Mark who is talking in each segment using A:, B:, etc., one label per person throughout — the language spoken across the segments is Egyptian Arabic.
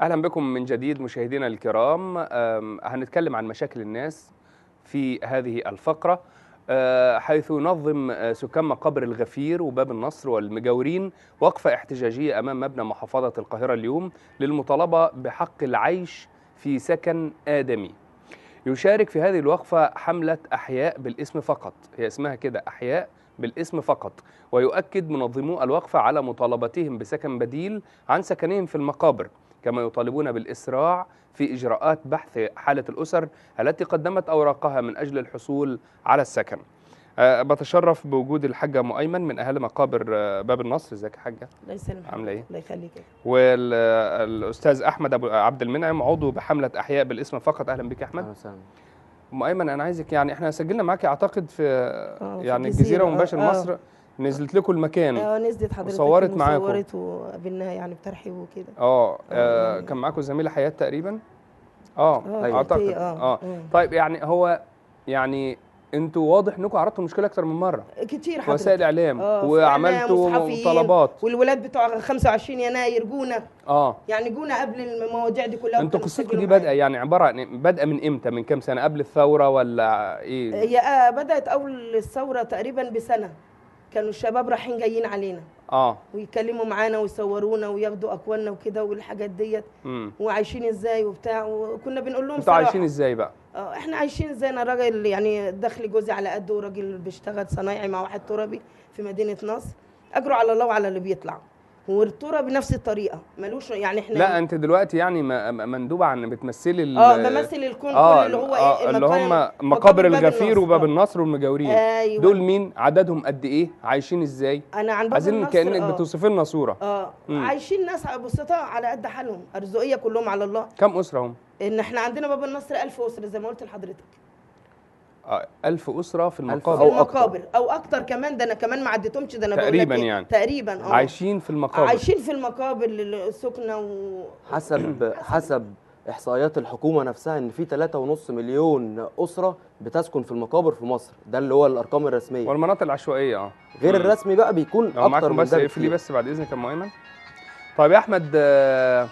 A: اهلا بكم من جديد مشاهدينا الكرام أم، هنتكلم عن مشاكل الناس في هذه الفقره أه، حيث ينظم أه، سكان مقابر الغفير وباب النصر والمجاورين وقفه احتجاجيه امام مبنى محافظه القاهره اليوم للمطالبه بحق العيش في سكن ادمي يشارك في هذه الوقفه حمله احياء بالاسم فقط هي اسمها كده احياء بالاسم فقط ويؤكد منظمو الوقفه على مطالبتهم بسكن بديل عن سكنهم في المقابر كما يطالبون بالإسراع في إجراءات بحث حالة الأسر التي قدمت أوراقها من أجل الحصول على السكن أه بتشرف بوجود الحاجة مؤيمن من أهالي مقابر آه، باب النصر ازيك يا حاجة
B: الله يسلمك
A: عاملة إيه؟
B: الله يخليك
A: والأستاذ أحمد أبو عبد المنعم عضو بحملة أحياء بالاسم فقط أهلا بك يا أحمد
C: أهلا وسهلا
A: مؤيمن أنا عايزك يعني إحنا سجلنا معاك أعتقد في
B: في
A: يعني
B: الجزيرة،
A: الجزيرة
B: آه،
A: ومباشر
B: آه.
A: مصر نزلت لكم المكان
B: اه نزلت حضرتك
A: وصورت معاكم.
B: وصورت وقابلناها يعني بترحيب وكده
A: اه آه،
B: يعني-
A: كان معاكم زميلة حياة تقريبا اه
B: اه
A: اعتقد
B: كانت هي،
A: اه
B: مم.
A: طيب يعني هو يعني انتوا واضح انكم عرضتوا المشكله اكتر من مره
B: كتير
A: في
B: حضرتك
A: وسائل الاعلام
B: آه،
A: وعملتوا
B: إحنا مصحفيين
A: طلبات
B: والولاد بتوع 25 يناير جونا
A: اه
B: يعني جونا قبل المواضيع دي كلها
A: انتوا
B: وكانوا
A: قصتكم
B: سجلوا
A: دي
B: معانا.
A: بادئه يعني عباره عن بادئه من امتى من كام سنه قبل الثوره ولا ايه
B: هي آه بدأت أول الثورة تقريبا بسنة كانوا الشباب رايحين جايين علينا
A: اه
B: ويتكلموا معانا ويصورونا وياخدوا أكواننا وكده والحاجات ديت
A: امم
B: وعايشين ازاي وبتاع وكنا بنقول لهم
A: انتوا
B: صراحة.
A: عايشين ازاي بقى
B: اه احنا عايشين زي انا راجل يعني دخل جوزي على قده وراجل بيشتغل صنايعي مع واحد ترابي في مدينه نصر اجروا على الله وعلى اللي بيطلع والترابي نفس الطريقه ملوش يعني احنا
A: لا انت دلوقتي يعني م- م- مندوبه عن بتمثلي ال-
B: اه بمثل الكون
A: اه
B: كله اللي هو
A: آه،
B: ايه
A: اللي
B: مكان-
A: هم مقابر
B: باب
A: الغفير
B: النصر.
A: وباب
B: آه.
A: النصر والمجاورين
B: ايوه
A: دول مين عددهم قد ايه عايشين ازاي
B: انا عن باب
A: عايزين
B: النصر
A: كانك
B: آه.
A: بتوصف لنا صوره
B: اه
A: مم.
B: عايشين ناس بسطاء على قد حالهم ارزقيه كلهم على الله
A: كم اسره هم
B: ان احنا عندنا باب النصر 1000 اسره زي ما قلت لحضرتك
A: آه، ألف أسرة في
B: في
A: المقابر
C: أو أكتر.
B: المقابر او اكتر كمان ده انا كمان ما عديتهمش ده انا بقول لك
A: تقريباً
B: إيه،
A: يعني.
B: تقريبا اه
A: عايشين في المقابر
B: عايشين في المقابر السكنه و
C: حسب حسب احصائيات الحكومه نفسها ان في 3.5 مليون اسره بتسكن في المقابر في مصر ده اللي هو الارقام الرسميه
A: والمناطق العشوائية اه
C: غير
A: مم.
C: الرسمي بقى بيكون
A: لو
C: اكتر
A: معاكم
C: من
A: بس
C: ده
A: اقفلي
C: بكتير.
A: بس بعد إذنك يا أم أيمن طيب يا أحمد آه،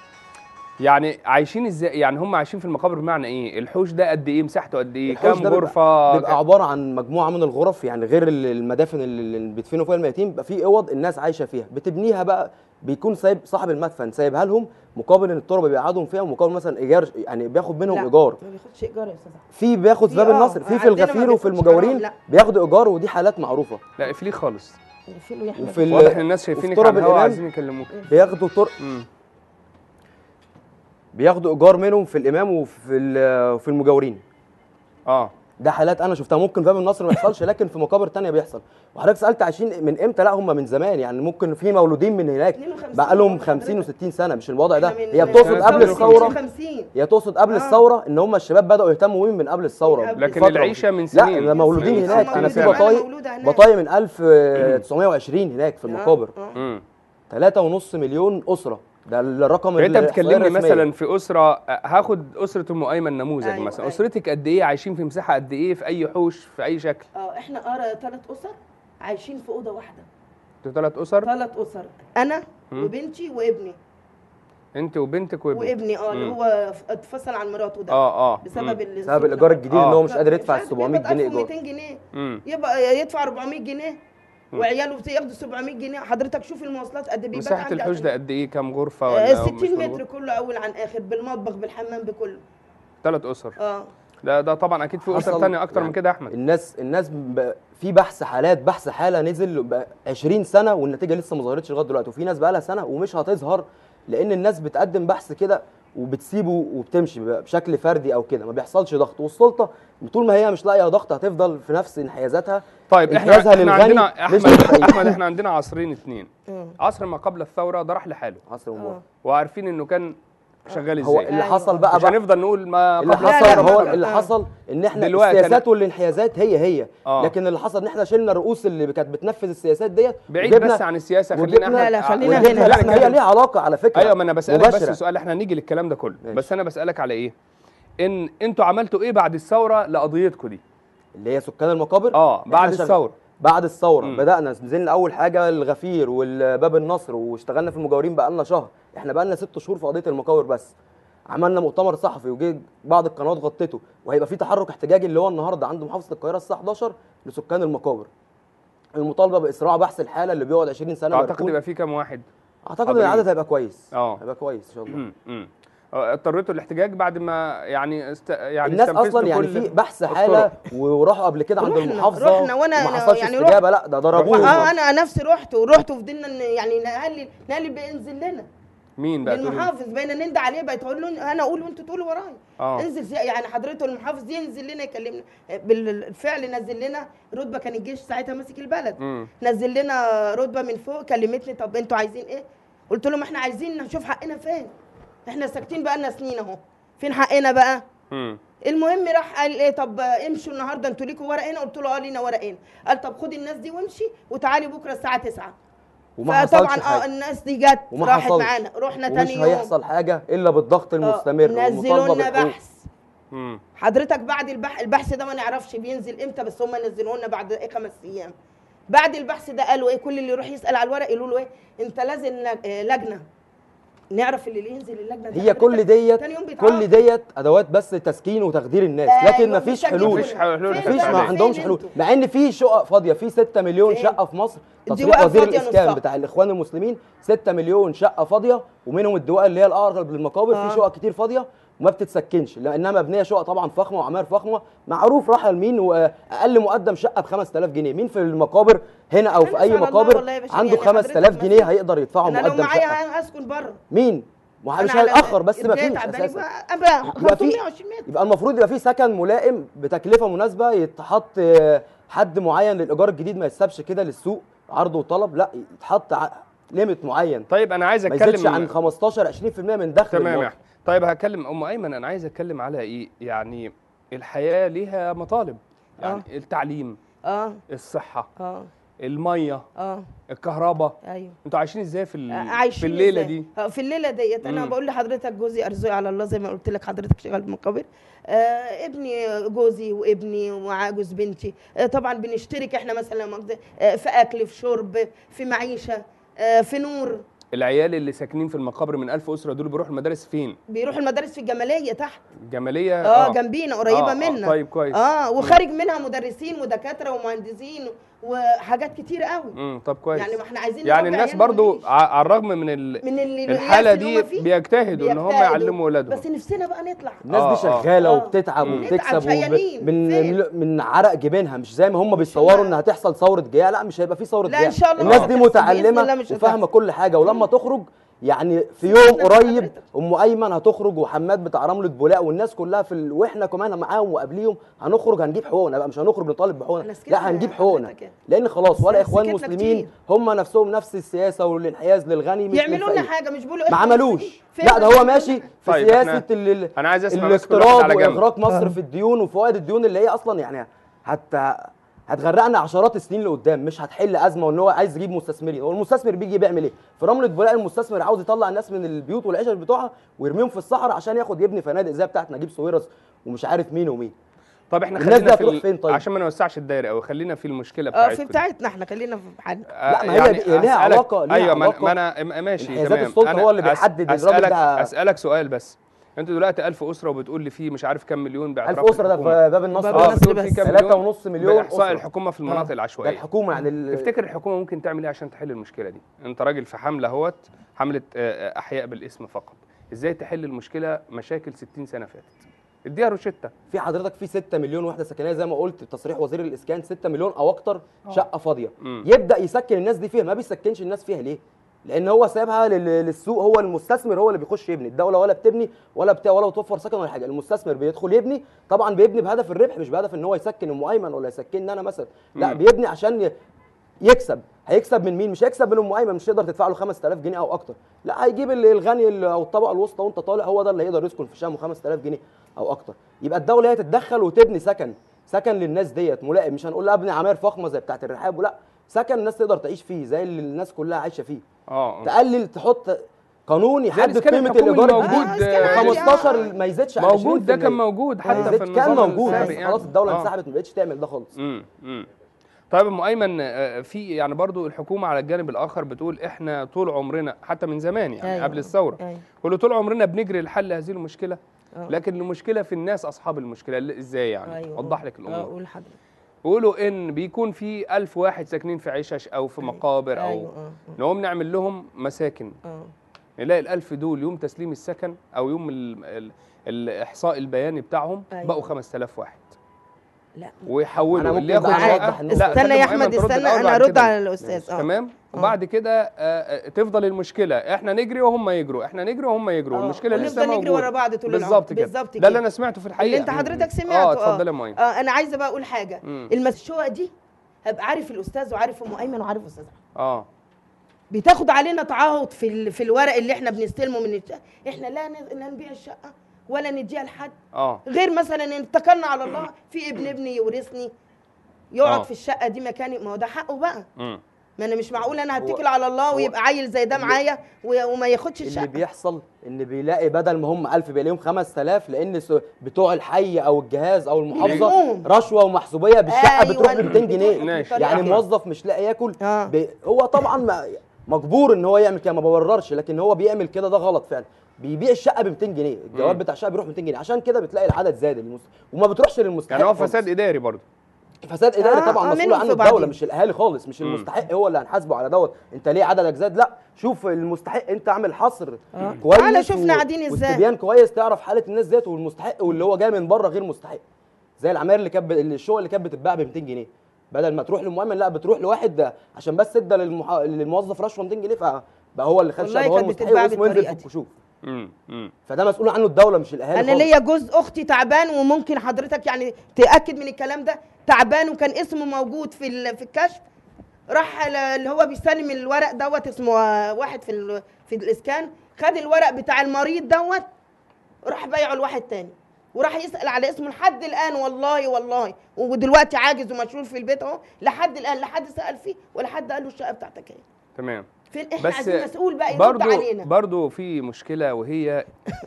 A: يعني عايشين ازاي يعني هم عايشين في المقابر بمعنى ايه الحوش ده قد ايه مساحته قد ايه
C: الحوش
A: كام
C: ده بيبقى-
A: غرفة
C: بيبقى عباره عن مجموعه من الغرف يعني غير ال- المدافن اللي اللي بيدفنوا فيها الميتين بيبقى في اوض الناس عايشه فيها بتبنيها بقى بيكون سايب صاحب المدفن سايبها لهم مقابل ان التربه بيقعدهم فيها ومقابل مثلا ايجار يعني بياخد منهم
B: لا،
C: ايجار
B: ما بياخدش ايجار يا استاذ أحمد.
C: في بياخد
B: في
C: في باب
B: آه،
C: النصر في في
B: عندنا ما
C: الغفير وفي
B: بياخدش
C: المجاورين
B: حرام، لا.
C: بياخدوا ايجار ودي حالات معروفه
A: لا اقفليه خالص
B: يقفلوا يا أحمد.
C: وفي ال-
A: واضح ان الناس شايفينك
C: وفي
A: على
C: طرب
A: الهوا
C: الإمام
A: عايزين يكلموك
C: بياخدوا طر...
A: مم.
C: بياخدوا ايجار منهم في الامام وفي ال- وفي المجاورين
A: اه
C: ده حالات انا شفتها ممكن في باب النصر ما يحصلش لكن في مقابر تانية بيحصل وحضرتك سالت عايشين من امتى لا هم من زمان يعني ممكن في مولودين من هناك
B: 52
C: بقى لهم
B: حضرتك.
C: 50 و60 سنه مش الوضع ده
B: إحنا من-
C: هي
B: من
C: بتقصد
A: سنة
C: قبل
A: 52.
C: الثوره
B: 50
C: هي تقصد قبل
B: آه.
C: الثوره ان هم الشباب بداوا يهتموا بيهم من قبل الثوره
B: قبل
A: لكن
C: بفترة.
A: العيشه من سنين
C: لا ده مولودين
A: من
C: هناك
A: سنين
C: انا في
A: فاتت.
C: بطايق
B: مولودة هناك.
C: بطايق من 1920 هناك في المقابر
B: آه، آه.
A: مم.
C: 3.5 مليون اسره ده الرقم
A: يعني انت
C: الإحصائية
A: بتكلمني
C: الرسمية.
A: مثلا في اسره آه، هاخد اسره ام ايمن نموذج
B: أيوة،
A: مثلا
B: أيوة.
A: اسرتك قد ايه عايشين في مساحه قد ايه في اي حوش في اي شكل
B: اه احنا ارى ثلاث اسر عايشين في اوضه واحده
A: انتوا ثلاث اسر
B: ثلاث اسر انا
A: مم.
B: وبنتي وابني
A: انت وبنتك وابنك
B: وابني اه اللي
A: مم.
B: هو ف- اتفصل عن مراته ده
A: اه اه
B: بسبب
A: مم.
B: ال-
C: بسبب الايجار الجديد
A: آه.
C: ان هو مش قادر يدفع
B: مش
C: ال
B: عارف
C: 700
B: بيقبض
C: جنيه ايجار
B: 1200 جنيه
A: مم.
B: يبقى يدفع 400 جنيه وعياله ياخدوا 700 جنيه حضرتك شوف المواصلات قد بيبقى
A: مساحه الحوش ده قد ايه كام غرفه
B: آه
A: ولا
B: 60 متر كله اول عن اخر بالمطبخ بالحمام بكله
A: ثلاث اسر
B: اه
A: ده ده طبعا اكيد في اسر
C: حصل
A: ثانيه اكتر من
C: يعني
A: كده يا احمد
C: الناس الناس ب- في بحث حالات بحث حاله نزل بقى 20 سنه والنتيجه لسه ما ظهرتش لغايه دلوقتي وفي ناس بقى لها سنه ومش هتظهر لان الناس بتقدم بحث كده وبتسيبه وبتمشي بقى بشكل فردي او كده ما بيحصلش ضغط والسلطه طول ما هي مش لاقيه ضغط هتفضل في نفس انحيازاتها
A: طيب احنا
C: انحيازها
A: احنا
C: للغني
A: عندنا
C: مش
A: احمد
C: للفقير.
A: احمد احنا عندنا عصرين اتنين
B: آه.
A: عصر ما قبل الثوره ده راح لحاله
C: عصر
B: آه.
C: ومر
A: وعارفين انه كان شغال
C: هو
A: ازاي
C: اللي
B: أيوة.
C: حصل بقى
A: مش
C: بقى
A: هنفضل نقول ما
C: اللي
A: قبل
B: لا، لا،
C: حصل
B: لا،
C: هو
B: لا.
C: اللي
B: آه.
C: حصل ان احنا
A: دلوقتي
C: السياسات والانحيازات هي هي
A: آه.
C: لكن اللي حصل ان احنا شلنا الرؤوس اللي كانت بتنفذ السياسات ديت
A: بعيد
C: وجبنا-
A: بس عن السياسه خلينا
C: وجبنا-
A: احنا
B: لا، لا، خلينا
A: وجبنا-
B: هنا.
C: لا
B: بس
C: ما هي ليها علاقه على فكره
A: ايوه ما انا بسالك
C: مباشرة.
A: بس سؤال احنا هنيجي للكلام ده كله
C: ماشي.
A: بس انا بسالك على ايه ان انتوا عملتوا ايه بعد الثوره لقضيتكم دي
C: اللي هي سكان المقابر
A: اه بعد
C: إحنا شغ-
A: الثوره
C: بعد الثوره
A: مم.
C: بدانا نزلنا اول حاجه الغفير والباب النصر واشتغلنا في المجاورين بقى لنا شهر احنا بقى لنا ست شهور في قضيه المقاور بس عملنا مؤتمر صحفي وجه بعض القنوات غطته وهيبقى في تحرك احتجاجي اللي هو النهارده عند محافظه القاهره الساعه 11 لسكان المقابر المطالبه باسراع بحث الحاله اللي بيقعد 20 سنه
A: اعتقد
C: مركون.
A: يبقى في كام واحد
C: اعتقد ان
A: حاضرين.
C: العدد هيبقى كويس
A: اه.
C: هيبقى كويس ان شاء الله
A: مم. مم. آه، اضطريتوا الاحتجاج بعد ما يعني است... يعني
C: الناس
A: استنفذتوا
C: اصلا يعني
A: كل
C: في بحث
A: الطرق.
C: حاله وراحوا قبل كده عند
B: رحنا-
C: المحافظه
B: رحنا وأنا-
C: وما
B: أنا
C: حصلش
B: يعني
C: استجابه لا ده ضربوهم
B: اه انا نفسي رحت ورحت وفضلنا ن- يعني نقلل نقلل بينزل لنا
A: مين بقى تقولي؟
B: للمحافظ بقينا نندى عليه بقى تقول له انا اقول وانتوا تقولوا ورايا
A: اه
B: انزل زي- يعني حضرته المحافظ ينزل لنا يكلمنا بالفعل نزل لنا رتبه كان الجيش ساعتها ماسك البلد
A: مم.
B: نزل لنا رتبه من فوق كلمتني طب انتوا عايزين ايه قلت لهم احنا عايزين نشوف حقنا فين احنا ساكتين بقالنا سنين اهو فين حقنا بقى
A: مم.
B: المهم راح قال ايه طب امشوا النهارده انتوا ليكوا ورقين قلت له اه لينا ورقين قال طب خد الناس دي وامشي وتعالي بكره الساعه 9
C: وما حصلش
B: فطبعا اه
C: حاجه
B: الناس دي جت
C: وما
B: راحت
C: حصلش.
B: معانا رحنا
C: ومش
B: تاني يوم
C: هيحصل حاجه الا بالضغط
B: آه،
C: المستمر
B: نزلوا
C: والمطالبه
B: لنا
C: بالحقوق
B: بحث
A: مم.
B: حضرتك بعد البحث البحث ده ما نعرفش بينزل امتى بس هم نزلوه لنا بعد ايه خمس ايام بعد البحث ده قالوا ايه كل اللي يروح يسال على الورق يقولوا له ايه انت لازم لج- آه، لجنه نعرف اللي ينزل اللجنه دي
C: هي كل
B: حضرتك
C: ديت
B: تاني يوم بيتعاقب.
C: كل ديت ادوات بس تسكين وتخدير الناس
B: أيوة،
C: لكن مفيش
B: بيسجلوا
C: حلول
A: مفيش حلول
B: فين
C: مفيش
B: بقى؟
C: ما
B: فين
C: عندهمش حلول
B: انتوا؟
C: مع ان في شقق فاضيه في 6 مليون
B: فين؟
C: شقه في مصر
B: دي
C: تصريح
B: وقف
C: وزير
B: فاضية
C: الاسكان
B: نصها.
C: بتاع الاخوان المسلمين 6 مليون شقه فاضيه ومنهم الدواء اللي هي الاقرب للمقابر
B: آه.
C: في شقق كتير فاضيه وما بتتسكنش لانها مبنيه شقق طبعا فخمه وعماير فخمه معروف راح لمين واقل مقدم شقه ب 5000 جنيه مين في المقابر هنا او
B: أنا
C: في اي
B: أسأل الله
C: مقابر
B: والله يا باشا،
C: عنده
B: يعني
C: 5000
B: حضرتك
C: جنيه
B: مثلا-
C: هيقدر يدفعه
B: انا لو
C: مقدم شقه
B: معايا اسكن بره
C: مين ما مش
B: أنا على
C: هيتاخر بس ما
B: البيت
C: فيش
B: عبالي
C: اساسا
B: بقى- ابقى
C: يبقى في
B: 520 متر
C: يبقى المفروض يبقى في سكن ملائم بتكلفه مناسبه يتحط آه، حد معين للايجار الجديد ما يتسابش كده للسوق عرض وطلب لا يتحط ع- ليميت معين
A: طيب انا عايز
C: ما يزيدش
A: اتكلم
C: عن 15 20% من دخل
A: تمام يا
C: المواطن.
A: أحمد. طيب هكلم ام ايمن انا عايز اتكلم على ايه يعني الحياه ليها مطالب يعني
B: آه.
A: التعليم
B: اه
A: الصحه
B: اه
A: الميه
B: اه
A: الكهرباء
B: ايوه
A: انتوا عايشين ازاي في ال...
B: عايشين
A: في الليله
B: إزاي؟
A: دي
B: آه، في الليله ديت انا
A: مم.
B: بقول لحضرتك جوزي ارزقي على الله زي ما قلت لك حضرتك شغال بمقابر آه ابني جوزي وابني ومعاه جوز بنتي آه طبعا بنشترك احنا مثلا مؤاخذة، آه في اكل في شرب في معيشه آه في نور
A: العيال اللي ساكنين في المقابر من ألف اسره دول بيروحوا المدارس فين
B: بيروحوا المدارس في الجماليه تحت
A: الجماليه
B: اه, جنبينا قريبه
A: آه، آه،
B: منا
A: طيب كويس
B: اه وخارج منها مدرسين ودكاتره ومهندسين وحاجات كتير قوي
A: امم طب كويس
B: يعني ما احنا عايزين
A: يعني
B: نربي
A: الناس
B: عيالنا
A: برضو
B: ونعيش.
A: ع- على الرغم من ال...
B: من اللي
A: الحاله
B: اليأس اللي
A: دي
B: هما فيه
A: بيجتهدوا ان هم
B: بيجتهدوا.
A: يعلموا ولادهم
B: بس نفسنا بقى نطلع
C: الناس
A: آه،
C: دي
A: آه.
C: شغاله
B: آه.
C: وبتتعب
A: مم.
C: وبتكسب
B: نتعب شقيانين.
C: وب... من
B: فين؟
C: من عرق جبينها مش زي ما هم بيصوروا ان هتحصل ثوره جياع لا مش هيبقى في ثوره
B: لا،
C: جياع
B: إن شاء الله
C: الناس
B: مش
C: دي
B: هتحصل. بإذن الله
C: متعلمه
B: مش
C: وفاهمه
B: هتحصل.
C: كل حاجه ولما تخرج يعني في
B: سيبنا
C: يوم قريب
B: حضرتك.
C: ام ايمن هتخرج وحماد بتاع رمله بولاق والناس كلها في ال... واحنا كمان معاهم وقبليهم هنخرج هنجيب حقوقنا بقى مش هنخرج نطالب بحقوقنا
B: احنا سكتنا
C: لا هنجيب
B: يا
C: حقوقنا
B: حضرتك.
C: لان خلاص ولا
B: بس
C: اخوان
B: سكتنا
C: مسلمين
B: كتير.
C: هم نفسهم نفس السياسه والانحياز للغني مش
B: يعملوا لنا
C: للفقير.
B: حاجه مش بيقولوا
C: ما
B: إحنا
C: عملوش
B: مسلمين. فين
C: لا ده هو
B: المسلمين؟
C: ماشي في
A: طيب،
C: سياسه
A: إحنا-
C: ال- ال-
A: انا عايز اسمع بس كل واحد
C: الاقتراض
A: على جنب
C: واغراق مصر
B: آه.
C: في الديون وفوائد الديون اللي هي اصلا يعني هت هتغرقنا عشرات السنين لقدام مش هتحل ازمه وان هو عايز يجيب مستثمرين هو المستثمر بيجي بيعمل ايه في رمله بولاق المستثمر عاوز يطلع الناس من البيوت والعيشه بتوعها ويرميهم في الصحراء عشان ياخد يبني فنادق زي بتاعت نجيب ساويرس ومش عارف مين ومين
A: طب احنا
C: الناس دي
A: خلينا في
C: هتروح
A: ال...
C: فين طيب؟
A: عشان ما نوسعش الدايره قوي خلينا في المشكله
B: اه
A: بتاعتكم
B: في
A: دي.
B: بتاعتنا احنا خلينا في حالنا
C: لا، ما هي دي- ليها
A: أسألك-
C: علاقة- ليها
A: ايوه ما أنا-
C: علاقة.
A: ما انا م- ماشي
C: انحيازات
A: تمام
C: السلطة
A: أنا
C: هو اللي
A: أس-
C: بيحدد الراجل
A: اسالك
C: ده-
A: اسالك سؤال بس انتوا دلوقتي 1000 اسره وبتقول لي في مش عارف كام مليون باعتراف
C: 1000 اسره ده
A: الحكومة.
C: في باب النصر
B: باب
A: اه
B: النصر
A: بتقول
B: بس.
A: في كام
C: ثلاثة
A: مليون
C: ونص مليون
A: باحصاء
C: أسرة.
A: الحكومه في المناطق
C: ده
A: العشوائيه
C: الحكومه يعني ال-
A: تفتكر الحكومه ممكن تعمل ايه عشان تحل المشكله دي انت راجل في حمله اهوت حمله آه، آه، احياء بالاسم فقط ازاي تحل المشكله مشاكل 60 سنه فاتت اديها روشته
C: في حضرتك في 6 مليون وحده سكنيه زي ما قلت تصريح وزير الاسكان 6 مليون او اكتر شقه فاضيه
A: مم.
C: يبدا يسكن الناس دي فيها ما بيسكنش الناس فيها ليه لان هو سايبها لل- للسوق هو المستثمر هو اللي بيخش يبني الدوله ولا بتبني ولا بتاع ولا بتوفر سكن ولا حاجه المستثمر بيدخل يبني طبعا بيبني بهدف الربح مش بهدف ان هو يسكن ام ايمن ولا يسكنني انا مثلا لا
A: مم.
C: بيبني عشان ي- يكسب هيكسب من مين مش هيكسب من ام ايمن مش هيقدر تدفع له 5000 جنيه او اكتر لا هيجيب ال- الغني ال- او الطبقه الوسطى وانت طالع هو ده اللي هيقدر يسكن في شقه 5000 جنيه او اكتر يبقى الدوله هي تتدخل وتبني سكن سكن للناس ديت ملائم مش هنقول لها ابني عماير فخمه زي بتاعه الرحاب ولا سكن الناس تقدر تعيش فيه زي اللي الناس كلها عايشه فيه
A: اه
C: تقلل تحط قانون يحدد
A: الإسكان
C: قيمه
A: الحكومي
C: الايجار
A: الموجود،
C: الجديد
A: آه، إسكان عادي،
C: 15 ما يزيدش عن
A: موجود ده
C: 20%.
A: كان موجود
C: ما
A: حتى في
C: يزيدش كان
A: النظام
C: موجود
A: السابق
C: بس
A: يعني.
C: خلاص الدوله
A: آه.
C: انسحبت ما بقتش تعمل ده خالص
A: امم امم طيب ام ايمن آه، في يعني برضو الحكومه على الجانب الاخر بتقول احنا طول عمرنا حتى من زمان يعني
B: أيوة.
A: قبل الثوره
B: أيوة.
A: كله طول عمرنا بنجري لحل هذه المشكله
B: آه.
A: لكن المشكله في الناس اصحاب المشكله اللي- ازاي يعني
B: أيوة.
A: وضح لك
B: اه
A: الامور
B: قول حضرتك
A: بيقولوا ان بيكون في ألف واحد ساكنين في عشش او في
B: أيوة.
A: مقابر او
B: ايوه اه
A: نقوم نعمل لهم مساكن
B: اه
A: نلاقي الألف دول يوم تسليم السكن او يوم ال ال الاحصاء البياني بتاعهم
B: أيوة.
A: بقوا 5000 واحد
B: لا
C: أنا
A: ويحولوا
C: ممكن
A: اللي ياخد
C: بقى
A: شقة-
C: أوضح النقطة.
A: لا،
B: استنى
A: خلي
B: يا
A: أم أيمن
B: احمد
A: ترد
B: استنى
A: الأول
B: انا
A: بعد
B: ارد
A: كده.
B: على الاستاذ اه
A: تمام وبعد كده آه، آه، تفضل المشكله احنا نجري وهم يجروا احنا نجري وهم يجروا
B: آه،
A: المشكله لسه
B: ونفضل نجري
A: موجوده
B: ورا بعض طول العمر
A: بالظبط كده
B: بالظبط
A: ده اللي
B: كده
A: انا سمعته في الحقيقه
B: اللي انت حضرتك سمعته
A: اه اتفضل يا ماين
B: اه انا عايزه بقى اقول حاجه
A: مم.
B: المشوقه دي هبقى عارف الاستاذ وعارف ام ايمن وعارف استاذ أحمد.
A: اه
B: بتاخد علينا تعهد في ال- في الورق اللي احنا بنستلمه من الشقه احنا لا ن- لا نبيع الشقه ولا نديها لحد
A: اه
B: غير مثلا ان اتكلنا على الله في ابن ابني يورثني يقعد
A: آه.
B: في الشقه دي مكاني ما هو ده حقه بقى
A: امم
B: ما انا مش معقول انا
C: هو-
B: هتكل على الله
C: هو
B: ويبقى عيل زي ده
C: اللي-
B: معايا و- وما ياخدش
C: اللي
B: الشقه
C: بيحصل ان بيلاقي بدل ما هم 1000 بيلاقيهم 5000 لان س- بتوع الحي او الجهاز او المحافظه
B: بيلموهم.
C: رشوه ومحسوبيه بالشقه
B: أيوة،
C: بتروح ب 200 جنيه
B: بتروح
A: ماشي.
B: بطريقة
C: يعني
B: كده.
C: موظف مش لاقي ياكل
B: آه.
C: بي هو طبعا ما مجبور ان هو يعمل كده ما ببررش لكن هو بيعمل كده ده غلط فعلا بيبيع الشقه ب 200 جنيه الجواب
A: مم.
C: بتاع الشقه بيروح 200 جنيه عشان كده بتلاقي العدد زاد المس... وما بتروحش للمستحق
A: يعني هو
C: خالص.
A: فساد اداري برضه
C: فساد اداري
B: آه،
C: طبعا
B: آه،
C: مسؤول
B: منهم
C: عنه
B: في
C: الدوله
B: بعضهم.
C: مش الاهالي خالص مش
A: مم.
C: المستحق هو اللي هنحاسبه على دوت انت ليه عددك زاد لا شوف المستحق انت عامل حصر
B: آه.
C: كويس
B: تعالى شوفنا قاعدين إزاي.
C: واستبيان كويس تعرف حاله الناس ديت والمستحق واللي هو جاي من بره غير مستحق زي العماير اللي كانت ب- الشقق اللي كانت بتتباع ب 200 جنيه بدل ما تروح للمؤمن لا بتروح لواحد ده عشان بس ادى للمح... للموظف رشوه 200 جنيه فبقى هو اللي خد
B: والله
C: الشقه هو
B: كانت
C: المستحق
B: بتتباع
C: واسمه ينزل في
B: بالطريقة دي.
C: الكشوف
A: امم امم
C: فده مسؤول عنه الدوله مش الاهالي
B: انا
C: خالص.
B: ليا جوز اختي تعبان وممكن حضرتك يعني تاكد من الكلام ده تعبان وكان اسمه موجود في ال- في الكشف راح ل- اللي هو بيستلم الورق دوت اسمه آه، واحد في ال- في الاسكان خد الورق بتاع المريض دوت راح بايعه لواحد تاني وراح يسال على اسمه لحد الان والله والله ودلوقتي عاجز ومشغول في البيت اهو لحد الان لا حد سال فيه ولا حد قال له الشقه بتاعتك ايه
A: تمام
B: فين احنا
A: بس
B: عايزين مسؤول بقى يرد
A: برضو
B: علينا
A: برضو في مشكله وهي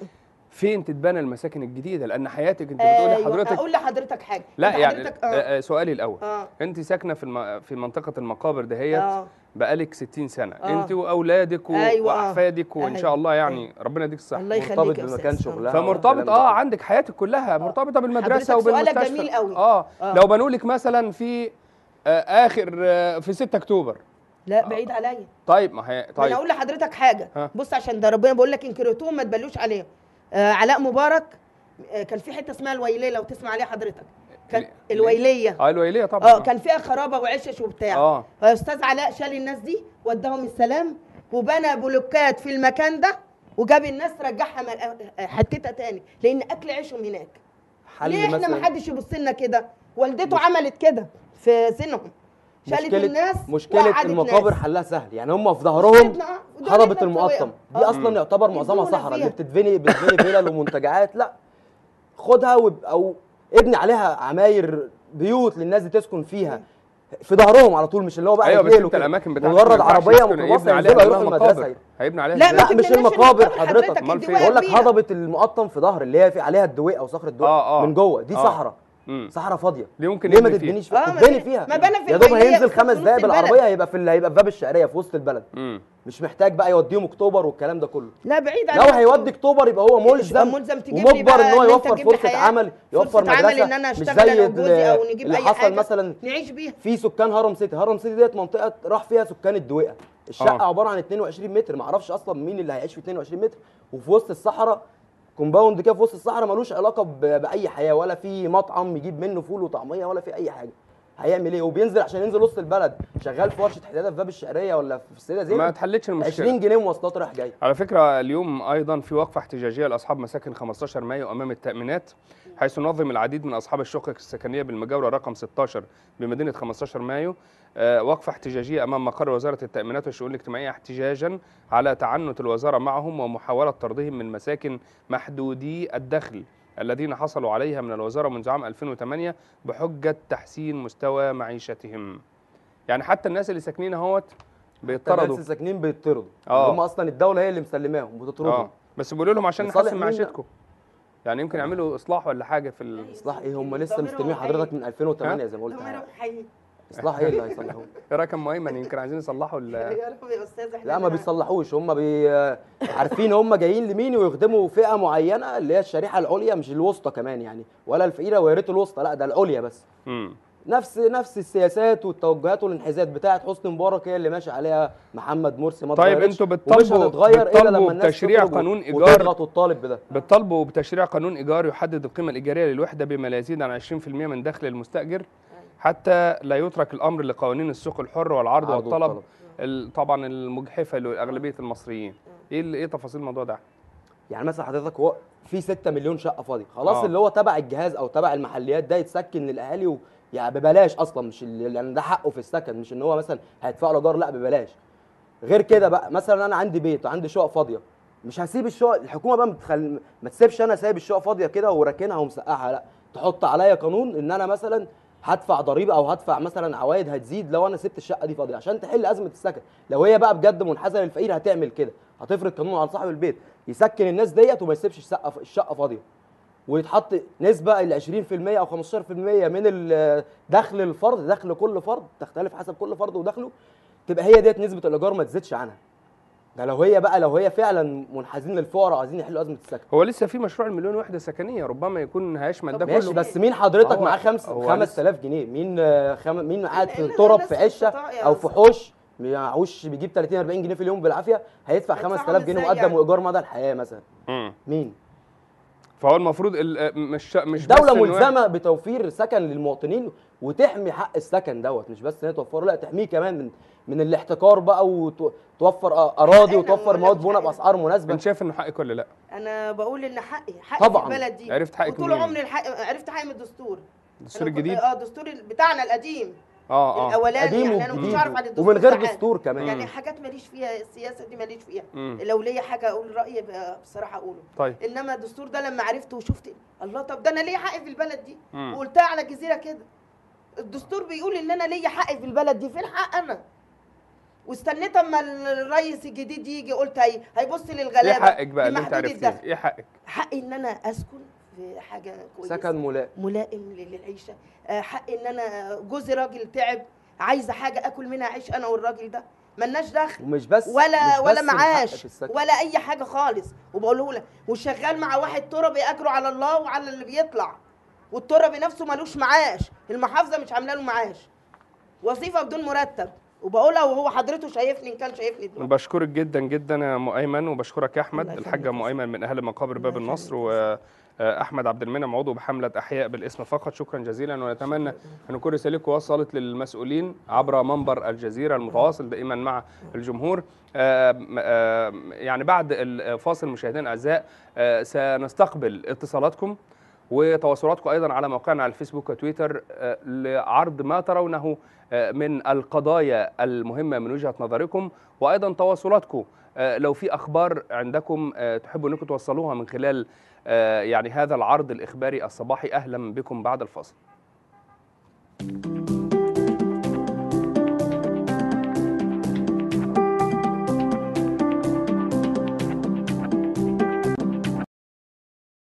A: فين تتبنى المساكن الجديده لان حياتك انت بتقولي
B: أيوة،
A: حضرتك
B: اقول لحضرتك حاجه
A: لا
B: أنت
A: يعني
B: حضرتك-
A: آه.
B: اه
A: آه سؤالي الاول
B: اه
A: انت ساكنه في الم... في منطقه المقابر دهيت
B: اه
A: بقالك 60 سنه
B: آه.
A: انت واولادك و...
B: أيوة، آه.
A: واحفادك وان شاء
B: أيوة،
A: الله يعني ربنا يديك الصحه
B: الله يخليك
C: مرتبط
B: يا
C: بمكان
B: أستاذ.
C: شغلها
A: فمرتبط
C: والكلام ده
A: اه
C: كله.
A: عندك حياتك كلها مرتبطه بالمدرسه
B: حضرتك سؤالك
A: وبالمستشفى
B: جميل قوي.
A: اه,
B: آه.
A: لو بنقولك مثلا في آه اخر آه في 6 اكتوبر
B: لا بعيد عليا
A: طيب ما هي
B: طيب.
A: طيب
B: انا اقول لحضرتك حاجه
A: ها.
B: بص عشان ده ربنا بقول لك انكرتوهم ما تبلوش عليهم آه علاء مبارك آه كان في حته اسمها الويليه لو تسمع عليها حضرتك كان
A: ليه؟
B: الويليه
A: اه الويليه طبعا
B: اه كان فيها خرابه وعشش وبتاع
A: اه
B: فاستاذ علاء شال الناس دي وداهم السلام وبنى بلوكات في المكان ده وجاب الناس رجعها م- آه، حتتها تاني لان اكل عيشهم هناك
C: حل
B: ليه احنا
C: مثلا
B: ما حدش يبص لنا كده والدته عملت كده في سنهم شالت
C: مشكلة
B: الناس
C: مشكلة
B: وقعدت
C: المقابر
B: ناس.
C: حلها سهل يعني هم في ظهرهم
B: مشكلتنا، آه، ودول
C: هربت
B: إحنا
C: المقطم
B: بتوع-
C: دي
B: آه.
C: اصلا يعتبر معظمها
B: يدونا
C: صحراء
B: فيها.
C: اللي بتتبني بتتبني فيلل ومنتجعات لا خدها وب... او ابني عليها عماير بيوت للناس دي تسكن فيها في ظهرهم على طول مش اللي هو بقى
A: ايوه بس
C: رجاله
A: انت
C: كده.
A: الاماكن بتاعتك
C: مجرد
A: ما ينفعش
C: عربيه
A: يسكن-
C: ميكروباص
A: يبني عليها
C: ينزلوا يروحوا
A: كلها
C: المدرسه
A: مقابر. هيبني عليها
B: لا
A: إزاي؟
B: ما
C: لا مش
B: تبنيناش
C: المقابر
B: المقابر
C: حضرتك
A: أمال فين؟
B: الدواء
C: بقول لك
B: كبيرة.
C: هضبه المقطم في ظهر اللي هي في عليها الدويقه او صخر الدويقه
A: آه، آه.
C: من جوه دي
A: آه.
C: صحراء
A: مم.
C: صحراء فاضيه
A: دي ممكن
C: ليه ما
A: يبني فيها.
C: تتبنيش
B: آه،
C: فيها
B: ما
C: تتبني
B: بنى-
C: فيها
B: ما بنى في
C: يا دوب
B: الويلية
C: هينزل
B: في
C: خمس
B: نص
C: دقايق
B: البلد.
C: بالعربيه هيبقى في ال- هيبقى في باب الشعريه في وسط البلد
A: مم.
C: مش محتاج بقى يوديهم اكتوبر والكلام ده كله
B: لا بعيد
C: لو هيودي اكتوبر يبقى هو ملزم
B: ملزم تجيب لي
C: ومجبر
B: بقى
C: ان هو
B: إن أنت
C: يوفر
B: تجيب لي
C: فرصه
B: حياة،
C: عمل يوفر
B: فرصة عمل
C: مدرسه
B: ان انا
C: مش
B: اشتغل
C: زي
B: انا وجوزي او نجيب
C: اللي
B: اي
C: حصل
B: حاجه
C: مثلا
B: نعيش بيها
C: في سكان هرم سيتي هرم سيتي ديت منطقه راح فيها سكان الدويقه الشقه
A: آه.
C: عباره عن 22 متر ما اعرفش اصلا مين اللي هيعيش في 22 متر وفي وسط الصحراء كومباوند كده في وسط الصحراء ملوش علاقه ب- باي حياه ولا في مطعم يجيب منه فول وطعميه ولا في اي حاجه هيعمل ايه وبينزل عشان ينزل وسط البلد شغال في ورشه حداده في باب الشعريه ولا في السيده
A: ما
C: زينب
A: اتحلتش المشكله
C: 20 جنيه مواصلات رايح جاي
A: على فكرة اليوم أيضا في وقفة احتجاجية لأصحاب مساكن 15 مايو أمام التأمينات حيث نظم العديد من أصحاب الشقق السكنية بالمجاورة رقم 16 بمدينة 15 مايو آه، وقفة احتجاجية أمام مقر وزارة التأمينات والشؤون الاجتماعية احتجاجا على تعنت الوزارة معهم ومحاولة طردهم من مساكن محدودي الدخل الذين حصلوا عليها من الوزارة منذ عام 2008 بحجة تحسين مستوى معيشتهم يعني حتى الناس اللي ساكنين اهوت بيطردوا
C: الناس الساكنين بيطردوا
A: آه.
C: هم اصلا الدوله هي اللي مسلماهم وبتطردهم
A: اه بس بيقولوا لهم عشان
C: لصالح
A: نحسن
C: مين
A: معيشتكم يعني يمكن يعملوا اصلاح ولا حاجه في ال...
C: اصلاح ايه هم لسه
B: ضميرهم
C: مستلمين حضرتك من 2008
A: ها؟
C: زي ما قلت
B: ضميرهم حي
C: اصلاح ايه اللي هيصلحوه
A: ايه رايك يا ام ايمن يمكن عايزين يصلحوا ال-
B: يا رب يا استاذ احنا
C: لا ما
B: عندنا-
C: بيصلحوش هم بي... عارفين هم جايين لمين ويخدموا فئه معينه اللي هي الشريحه العليا مش الوسطى كمان يعني ولا الفقيره ويا ريت الوسطى لا ده العليا بس
A: مم.
C: نفس نفس السياسات والتوجهات والانحيازات بتاعت حسني مبارك هي اللي ماشي عليها محمد مرسي ما
A: طيب
C: اتغيرتش
A: انتوا
C: ومش
A: بتطالبوا-
C: هتتغير الا
A: بتطالبوا
C: لما الناس
A: بتشريع
C: تخرج
A: قانون
C: وت-
A: إيجار.
C: وتضغط وتطالب بده
A: بتطالبوا بتشريع قانون ايجار يحدد القيمه الايجاريه للوحده بما لا يزيد عن 20% من دخل المستاجر حتى لا يترك الامر لقوانين السوق الحر والعرض
C: عرض
A: والطلب
C: والطلب.
A: ال- طبعا المجحفه لاغلبيه المصريين ايه ال- ايه تفاصيل الموضوع ده
C: يعني مثلا حضرتك هو في 6 مليون شقه فاضيه خلاص
A: آه.
C: اللي هو تبع الجهاز او تبع المحليات ده يتسكن للاهالي و... يعني ببلاش اصلا مش اللي يعني ده حقه في السكن مش ان هو مثلا هيدفع له ايجار لا ببلاش غير كده بقى مثلا انا عندي بيت وعندي شقق فاضيه مش هسيب الشقق الحكومه بقى متخل... ما تسيبش انا سايب الشقق فاضيه كده وراكنها ومسقعها لا تحط عليا قانون ان انا مثلا هدفع ضريبه او هدفع مثلا عوائد هتزيد لو انا سبت الشقه دي فاضيه عشان تحل ازمه السكن لو هي بقى بجد منحازه للفقير هتعمل كده هتفرض قانون على صاحب البيت يسكن الناس ديت وما يسيبش الشقه الشقه فاضيه ويتحط نسبه ال 20% او 15% من ال- دخل الفرد دخل كل فرد تختلف حسب كل فرد ودخله تبقى هي ديت نسبه الايجار ما تزيدش عنها ده لو هي بقى لو هي فعلا منحازين للفقراء وعايزين يحلوا ازمه السكن
A: هو لسه في مشروع المليون وحده سكنيه ربما يكون هيشمل ده
B: طب
C: ماشي
A: كله
C: بس مين حضرتك
A: هو-
C: معاه خمس
A: هو
C: 5000 جنيه مين آه، خم... مين قاعد في
B: لأن
C: تراب
B: الناس
C: في عشه
B: مستطاع يا
C: او في
B: أستاذ.
C: حوش معهوش بيجيب 30 40 جنيه في اليوم بالعافيه هيدفع
B: هيدفعهم
C: 5000 جنيه
B: إزاي
C: مقدم
B: يعني؟
C: وايجار مدى الحياه مثلا
A: مم.
C: مين
A: فهو المفروض ال- مش مش بس
C: الدولة
A: إن واحد-
C: ملزمة بتوفير سكن للمواطنين وتحمي حق السكن دوت مش بس ان هي توفره لا تحميه كمان من من الاحتكار بقى وتوفر اراضي
B: حقنا
C: وتوفر
B: ولا
C: مواد
B: مش
C: بناء
B: حقنا؟
C: باسعار مناسبه
A: انت شايف انه حقك ولا لا
B: انا بقول ان حقي حقي
C: طبعاً.
B: في البلد دي
A: عرفت حقك
B: وطول
A: منين؟
B: عمري الحق عرفت حقي من الدستور
A: الدستور
B: أنا كنت-
A: الجديد
B: اه الدستور بتاعنا القديم
A: اه اه
B: الاولاني
C: قديم
B: يعني انا ما كنتش
C: وجديد
B: اعرف عن الدستور
C: ومن غير
B: بتاعنا.
C: دستور كمان
B: يعني حاجات ماليش فيها السياسه دي ماليش فيها
A: مم.
B: لو ليا حاجه اقول رايي بقى بصراحه اقوله
A: طيب
B: انما الدستور ده لما عرفته وشفت الله طب ده انا ليا حق في البلد دي
A: مم.
B: وقلتها على الجزيره كده الدستور بيقول ان انا ليا حق في البلد دي فين حق انا واستنيت اما الرئيس الجديد يجي قلت هي هيبص للغلابه
A: ايه حقك بقى اللي انت
B: لمحدود
A: عرفتيه
B: الدخل.
A: ايه حقك
B: حقي ان انا اسكن في حاجه كويسه
C: سكن ملائم
B: ملائم للعيشه آه، حقي ان انا جوزي راجل تعب عايزه حاجه اكل منها عيش انا والراجل ده ملناش دخل
C: ومش بس
B: ولا
C: مش
B: ولا
C: بس الحق
B: معاش
C: في السكن.
B: ولا اي حاجه خالص وبقوله لك وشغال مع واحد تربي اجره على الله وعلى اللي بيطلع والتربي نفسه ملوش معاش المحافظه مش عامله له معاش وظيفه بدون مرتب وبقولها وهو حضرته شايفني ان كان شايفني دلوقتي.
A: بشكرك جدا جدا يا ام ايمن وبشكرك يا احمد
B: الله
A: الحاجه ام
B: يخليك.
A: ايمن من اهل مقابر باب
B: الله
A: النصر
B: يخليك.
A: واحمد عبد المنعم عضو بحمله احياء بالاسم فقط شكرا جزيلا ونتمنى ان تكون رسالتكم وصلت للمسؤولين عبر منبر الجزيره المتواصل دائما مع الجمهور آم، آم، يعني بعد الفاصل مشاهدينا الاعزاء آه، سنستقبل اتصالاتكم وتواصلاتكم ايضا على موقعنا على الفيسبوك وتويتر آه، لعرض ما ترونه آه، من القضايا المهمه من وجهه نظركم وايضا تواصلاتكم آه، لو في اخبار عندكم آه، تحبوا انكم توصلوها من خلال آه، يعني هذا العرض الاخباري الصباحي اهلا بكم بعد الفاصل